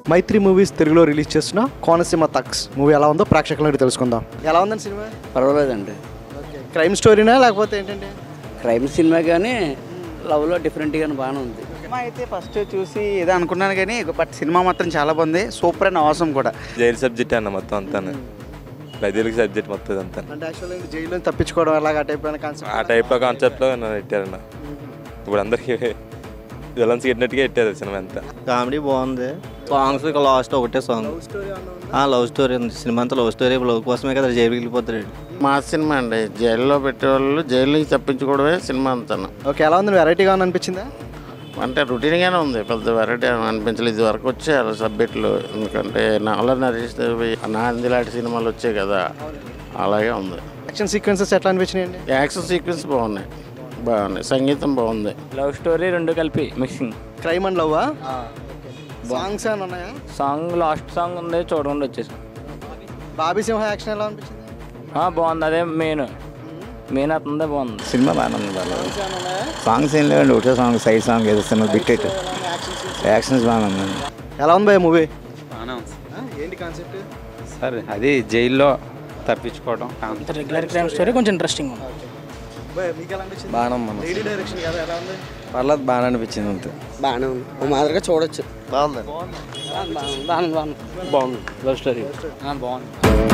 మైత్రి movies తెలుగులో release చేస్తున్న Konaseema thugs movie ఎలా ఉందో ప్రేక్షకులను తెలుసుకుందాం ఎలా ఉందండి సినిమా పర్వాలేదండి ఓకే క్రైమ్ స్టోరీనా లేకపోతే ఏంటంటే క్రైమ్ సినిమా కానీ లవ్లో డిఫరెంట్గానే బాగానే ఉంది సినిమా అయితే ఫస్ట్ చూసి ఏదో అనుకున్నాను కానీ బట్ సినిమా మాత్రం చాలా బాగుంది సూపర్ అండ్ అవసరం కూడా జైలు సబ్జెక్ట్ అన్న మొత్తం అంతా బదిలీకి సబ్జెక్ట్ మొత్తం అంతా అంటే యాక్చువల్లీ జైల్లో తప్పించుకోవడం ఎలాగ ఆ టైప్ అయిన కాన్సెప్ట్ ఆ టైప్లో కాన్సెప్ట్లో నన్ను పెట్టారన్న ఇప్పుడు అందరికీ విలన్స్ పెట్టినట్టుగా పెట్టారు సినిమా అంతా కామెడీ బాగుంది సాంగ్స్ ఇక లాస్ట్ ఒకటే సాంగ్ లవ్ స్టోరీ ఉంది సినిమా అంతా లవ్ స్టోరీ లవ్ కోసమే కదా జైలుకి వెళ్ళిపోతాడు మా సినిమా అండి జైల్లో పెట్టేవాళ్ళు జైలు నుంచి తప్పించుకోవడమే సినిమా అంతా ఓకే ఎలా ఉంది వెరైటీగా ఉంది అనిపించిందా అంటే రొటీన్గానే ఉంది పెద్ద వెరైటీ అనిపించలేదు ఇది వరకు వచ్చాయి సబ్జెక్టులు ఎందుకంటే నాలో నరేష్ నాంది లాంటి సినిమాలు వచ్చాయి కదా అలాగే ఉంది యాక్షన్ సీక్వెన్సెస్ ఎట్లా అనిపించినాయండి యాక్షన్ సీక్వెన్స్ బాగున్నాయి బాగున్నాయి సంగీతం బాగుంది లవ్ స్టోరీ రెండు కలిపి మిక్సింగ్ క్రైమ్ అండ్ లవ్వా సాంగ్స్ ఏమైనా ఉన్నాయా సాంగ్ లాస్ట్ సాంగ్ ఉంది చూడకుండా వచ్చేసాం బాబీ సింహ యాక్షన్ ఎలా అనిపించింది ఆ, బాగుంది అదే మెయిన్ మెయిన్ అతనిదే బాగుంది సినిమా బాగానే ఉంది బాగా సాంగ్స్ ఏం లేవండి ఒకటే సాంగ్ సైడ్ సాంగ్ ఏదో సినిమా బిట్ ఇట్ యాక్షన్స్ బాగానే ఉందండి ఎలా ఉంది భయ మూవీ బాగానే ఉంది ఏంటి కాన్సెప్ట్ సార్ అది జైల్లో తప్పించుకోవడం రెగ్యులర్ క్రైమ్ స్టోరీ కొంచెం ఇంట్రెస్టింగ్ ఉంది మీకు ఎలా అనిపించింది బాగానే ఉంది లేడీ డైరెక్షన్ కదా ఎలా ఉంది పర్లేదు బాగానే అనిపించింది అంతే బాగానే ఉంది ఓ మాదిరిగా చూడొచ్చు బాగుంది బాగుంది బాగుంది బాగుంది లవ్ స్టోరీ బాగుంది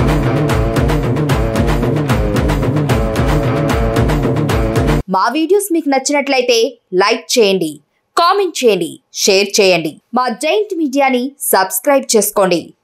మా వీడియోస్ మీకు నచ్చినట్లయితే లైక్ చేయండి కామెంట్ చేయండి షేర్ చేయండి మా జైంట్ మీడియాని సబ్స్క్రైబ్ చేసుకోండి